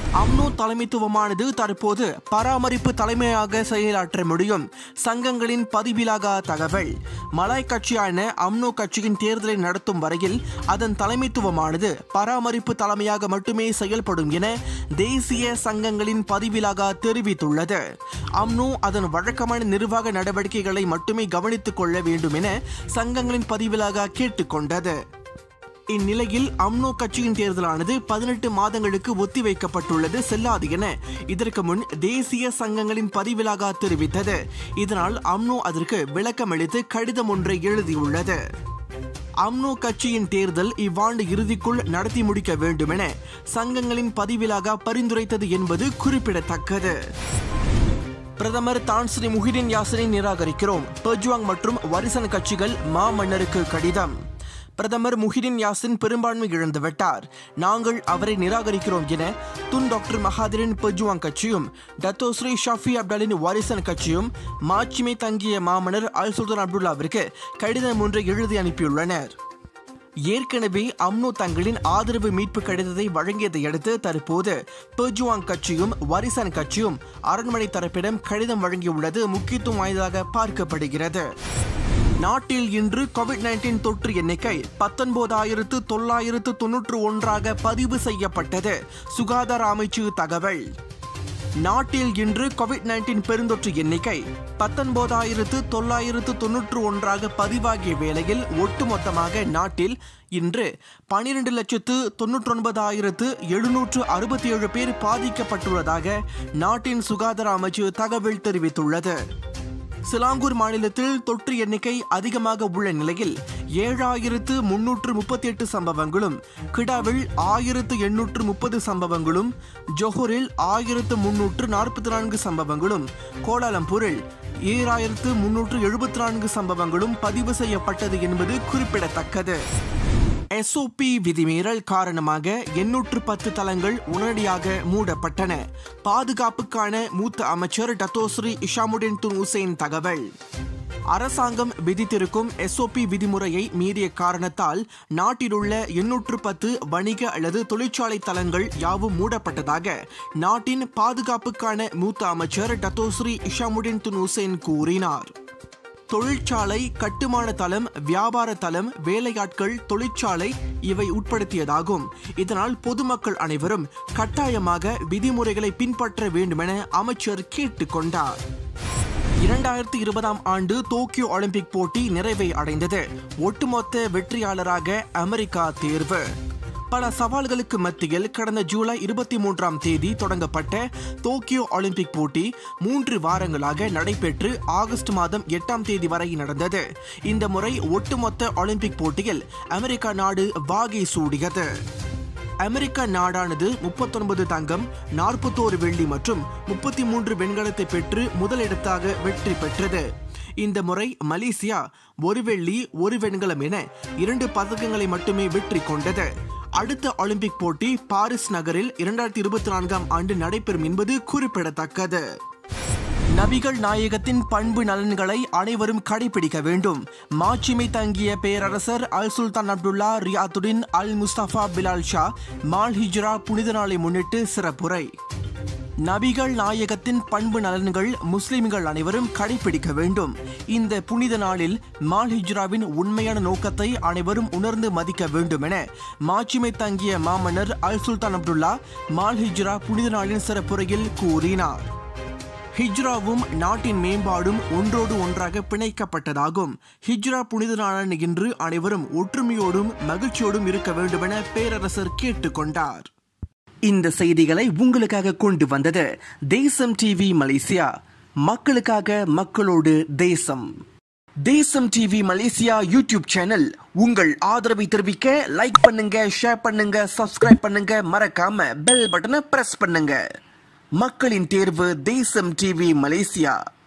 UMNO தலைமைத்துவமானது தற்போது பராமரிப்பு தலைமையாக செயலாற்ற முடியும் சங்கங்களின் பதிவிலாகா தகவல் மலாய் கட்சியான அம்னோ கட்சியின் தேர்தலை நடத்தும் வரையில் அதன் தலைமைத்துவமானது பராமரிப்பு தலைமையாக மட்டுமே செயல்படும் என தேசிய சங்கங்களின் பதிவிலாகா தெரிவித்துள்ளது அம்னோ அதன் வழக்கமான நிர்வாக நடவடிக்கைகளை மட்டுமே கவனித்துக் கொள்ள வேண்டும் என சங்கங்களின் பதிவிலாக கேட்டுக்கொண்டது இந்நிலையில் அம்னோ கட்சியின் தேர்தலானது பதினெட்டு மாதங்களுக்கு ஒத்திவைக்கப்பட்டுள்ளது செல்லாது என இதற்கு முன் தேசிய சங்கங்களின் பதிவிலாக தெரிவித்தது இதனால் அம்னோ அதற்கு விளக்கமளித்து கடிதம் ஒன்றை எழுதியுள்ளது அம்னோ கட்சியின் தேர்தல் இவ்வாண்டு இறுதிக்குள் நடத்தி முடிக்க வேண்டும் என சங்கங்களின் பதிவிலாக பரிந்துரைத்தது என்பது குறிப்பிடத்தக்கது பிரதமர் தான் ஸ்ரீ முஹிடின் யாசினை நிராகரிக்கிறோம் பெஜ்வாங் மற்றும் வரிசன் கட்சிகள் மாமன்னருக்கு கடிதம் பிரதமர் முஹிடின் யாசின் பெரும்பான்மை இழந்துவிட்டார் நாங்கள் அவரை நிராகரிக்கிறோம் என துன் டாக்டர் மகாதிரின் பெஜ்வாங் கட்சியும் டத்தோஸ்ரீ ஷாஃபி அப்டாலின் வாரிசன் கட்சியும் மாட்சிமை தங்கிய மாமன்னர் அல் சுல்தான் அப்துல்லாவிற்கு கடிதம் ஒன்றை எழுதி அனுப்பியுள்ளனர் ஏற்கனவே அம்னோ தங்களின் ஆதரவு மீட்பு கடிதத்தை வழங்கியதை அடுத்து தற்போது பெஜுவாங் கட்சியும் வரிசன் கட்சியும் அரண்மனை தரப்பிடம் கடிதம் வழங்கியுள்ளது முக்கியத்துவம் வாய்ந்ததாக பார்க்கப்படுகிறது நாட்டில் இன்று கோவிட் நைன்டீன் தொற்று எண்ணிக்கை பத்தொன்பதாயிரத்து தொள்ளாயிரத்து தொன்னூற்று ஒன்றாக பதிவு செய்யப்பட்டது சுகாதார அமைச்சு தகவல் நாட்டில் இன்று கோவிட் நைன்டீன் பெருந்தொற்று எண்ணிக்கை பத்தொன்பதாயிரத்து தொள்ளாயிரத்து தொன்னூற்று ஒன்றாக பதிவாகிய வேளையில் ஒட்டுமொத்தமாக நாட்டில் இன்று பனிரெண்டு லட்சத்து தொன்னூற்றி ஒன்பதாயிரத்து எழுநூற்று அறுபத்தி ஏழு பேர் பாதிக்கப்பட்டுள்ளதாக நாட்டின் சுகாதார அமைச்சு தகவல் தெரிவித்துள்ளது சிலாங்கூர் மாநிலத்தில் தொற்று எண்ணிக்கை அதிகமாக உள்ள நிலையில் ஏழாயிரத்து முன்னூற்று முப்பத்தி எட்டு சம்பவங்களும் கிடாவில் ஆயிரத்து எண்ணூற்று முப்பது சம்பவங்களும் ஜொஹூரில் ஆயிரத்து முன்னூற்று நாற்பத்தி நான்கு சம்பவங்களும் கோலாலம்பூரில் ஏழாயிரத்து முன்னூற்று எழுபத்தி நான்கு சம்பவங்களும் பதிவு செய்யப்பட்டது என்பது குறிப்பிடத்தக்கது எஸ்ஓபி விதிமீறல் காரணமாக எண்ணூற்று பத்து தளங்கள் உடனடியாக மூடப்பட்டன பாதுகாப்புக்கான மூத்த அமைச்சர் டத்தோஸ்ரீ இஷாமுடின் துன் உசேன் தகவல் அரசாங்கம் விதித்திருக்கும் எஸ்ஓபி விதிமுறையை மீறிய காரணத்தால் நாட்டிலுள்ள எண்ணூற்று பத்து வணிக அல்லது தொழிற்சாலை தளங்கள் யாவும் மூடப்பட்டதாக நாட்டின் பாதுகாப்புக்கான மூத்த அமைச்சர் டத்தோஸ்ரீ இஷாமுடின் துன் உசேன் கூறினார் தொழிற்சாலை கட்டுமான தளம் வியாபார தளம் வேலையாட்கள் தொழிற்சாலை இவை உட்படுத்தியதாகும் இதனால் பொதுமக்கள் அனைவரும் கட்டாயமாக விதிமுறைகளை பின்பற்ற வேண்டுமென அமைச்சர் கேட்டுக்கொண்டார் இரண்டாயிரத்தி இருபதாம் ஆண்டு டோக்கியோ ஒலிம்பிக் போட்டி நிறைவை அடைந்தது ஒட்டுமொத்த வெற்றியாளராக அமெரிக்கா தேர்வு பல சவால்களுக்கு மத்தியில் கடந்த ஜூலை இருபத்தி மூன்றாம் தேதி தொடங்கப்பட்ட டோக்கியோ ஒலிம்பிக் போட்டி மூன்று வாரங்களாக நடைபெற்று ஆகஸ்ட் மாதம் எட்டாம் தேதி வரை நடந்தது இந்த முறை ஒட்டுமொத்த ஒலிம்பிக் போட்டியில் அமெரிக்கா நாடு வாகை சூடியது அமெரிக்க நாடானது முப்பத்தொன்பது தங்கம் நாற்பத்தோரு வெள்ளி மற்றும் முப்பத்தி மூன்று வெண்கலத்தை பெற்று முதலிடத்தாக வெற்றி பெற்றது இந்த முறை மலேசியா ஒரு வெள்ளி ஒரு வெண்கலம் என இரண்டு பதக்கங்களை மட்டுமே வெற்றி கொண்டது அடுத்த ஒலிம்பிக் போட்டி பாரிஸ் நகரில் இரண்டாயிரத்தி இருபத்தி நான்காம் ஆண்டு நடைபெறும் என்பது குறிப்பிடத்தக்கது நபிகள் நாயகத்தின் பண்பு நலன்களை அனைவரும் கடைபிடிக்க வேண்டும் மாட்சிமை தங்கிய பேரரசர் Al Sultan Abdullah Riayatuddin Al Mustafa Billah Shah Maal Hijrah புனித நாளை முன்னிட்டு சிறப்புரை நபிகள் நாயகத்தின் பண்பு நலன்கள் முஸ்லிம்கள் அனைவரும் கடைபிடிக்க வேண்டும் இந்த புனித நாளில் மால் ஹிஜ்ராவின் உண்மையான நோக்கத்தை அனைவரும் உணர்ந்து மதிக்க வேண்டும் என மாட்சிமை தங்கிய மாமன்னர் அல் சுல்தான் அப்துல்லா மால் ஹிஜ்ரா புனித நாளின் சிறப்புரையில் கூறினார் ஹிஜ்ராவும் நாட்டின் மேம்பாடும் ஒன்றோடு ஒன்றாக பிணைக்கப்பட்டதாகும் ஹிஜ்ரா புனித நாளான இன்று அனைவரும் ஒற்றுமையோடும் மகிழ்ச்சியோடும் இருக்க வேண்டுமென பேரரசர் கேட்டுக்கொண்டார் இந்த செய்திகளை உங்களுக்காக கொண்டு வந்தது தேசம் டிவி மலேசியா மக்களுக்காக மக்களோடு தேசம் தேசம் டிவி மலேசியா யூடியூப் சேனல் உங்கள் ஆதரவை தெரிவிக்க லைக் பண்ணுங்க ஷேர் பண்ணுங்க சப்ஸ்கிரைப் பண்ணுங்க மறக்காம பெல் பட்டனை பிரஸ் பண்ணுங்க மக்களின் தேர்வு தேசம் டிவி மலேசியா